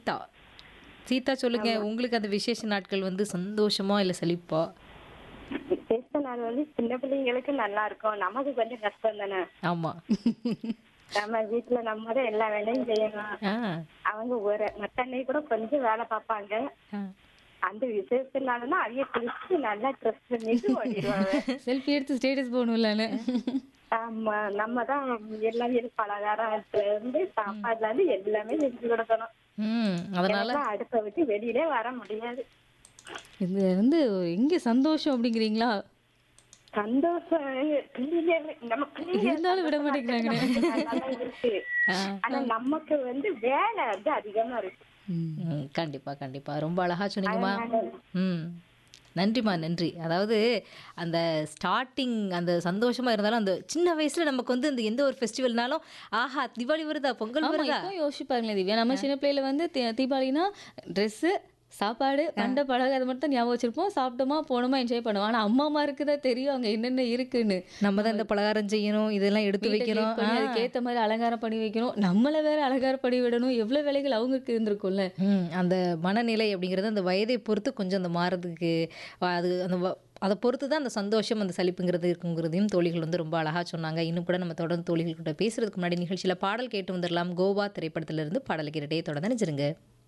சீதா சீதா சொல்லுங்க உங்களுக்கு அந்த விசேஷ நாட்கள் வந்து சந்தோஷமா இல்ல சலிப்பா விசேஷ நாள் வந்து சின்ன பிள்ளைங்களுக்கு நல்லா இருக்கும் நமக்கு கொஞ்சம் கஷ்டம் தானே ஆமா நம்ம வீட்டுல நம்ம தான் எல்லா வேலையும் செய்யணும் ஆ, அவங்க ஒரு மத்த அன்னைக்கு கூட கொஞ்சம் வேலை பார்ப்பாங்க ஆ. அந்த விசேஷ நாள்னா அவைய குளிச்சு நல்லா ட்ரெஸ் பண்ணிட்டு ஓடிடுவாங்க செல்ஃபி எடுத்து ஸ்டேட்டஸ் போகணும்லான்னு ஆமா நம்ம தான் எல்லாம் இது பலகாரத்துல இருந்து சாப்பாடுல இருந்து எல்லாமே செஞ்சு கொடுக்கணும் ம் அதனால எனக்கெல்லாம் அடுப்பை விட்டு வெளியிலே வர முடியாது இது வந்து எங்க சந்தோஷம் அப்படிங்கிறீங்களா சந்தோஷம் பிள்ளைங்க நம்ம பிள்ளைங்க இருந்தாலும் விட மாட்டேங்கிறாங்கண்ணே. நல்லா இருக்கு ஆ. ஆனா நமக்கு வந்து வேலை வந்து அதிகமா இருக்கு ம், கண்டிப்பா கண்டிப்பா ரொம்ப அழகா சொன்னீங்கம்மா ம் நன்றிம்மா நன்றி அதாவது அந்த ஸ்டார்டிங் அந்த சந்தோஷமா இருந்தாலும் அந்த சின்ன வயசுல நமக்கு வந்து இந்த எந்த ஒரு ஃபெஸ்டிவல்னாலும் ஆஹா தீபாவளி வருதா பொங்கல் ஆமா வருதா இப்போ யோசிச்சு பாருங்களேன் திவ்யா நம்ம சின்ன பிள்ளையில வந்து தீ- தீபாவளினா ட்ரெஸ்ஸு சாப்பாடு பண்ட பழக அதை மட்டும் தான் ஞாபகம் வச்சிருப்போம் சாப்பிட்டோமா போனோமா என்ஜாய் பண்ணுவோம் ஆனா அம்மாமாருக்கு தான் தெரியும் அங்க என்னென்ன இருக்குன்னு நம்ம தான் இந்த பலகாரம் செய்யணும் இதெல்லாம் எடுத்து வீட்டை வைக்கணும் clean பண்ணி அதுக்கேத்த மாதிரி அலங்காரம் பண்ணி வைக்கணும் நம்மள வேற அலங்காரம் பண்ணி விடணும் எவ்வளவு வேலைகள் அவங்களுக்கு இருந்திருக்கும்ல ம், அந்த மனநிலை அப்படிங்கிறது அந்த வயதை பொறுத்து கொஞ்சம் அந்த மாறதுக்கு வ- அது அந்த வ- அதை பொறுத்து தான் அந்த சந்தோஷம் அந்த சலிப்புங்கிறது இருக்குங்கிறதையும் தோழிகள் வந்து ரொம்ப அழகாக சொன்னாங்க இன்னும் கூட நம்ம தொடர்ந்து தோழிகள் கிட்ட பேசுறதுக்கு முன்னாடி நிகழ்ச்சியில் பாடல் கேட்டு வந்துடலாம் கோவா திரைப்படத்திலிருந்து பாடல் கேட்டுட்டே தொடர்ந்து நினைச்சிருங்க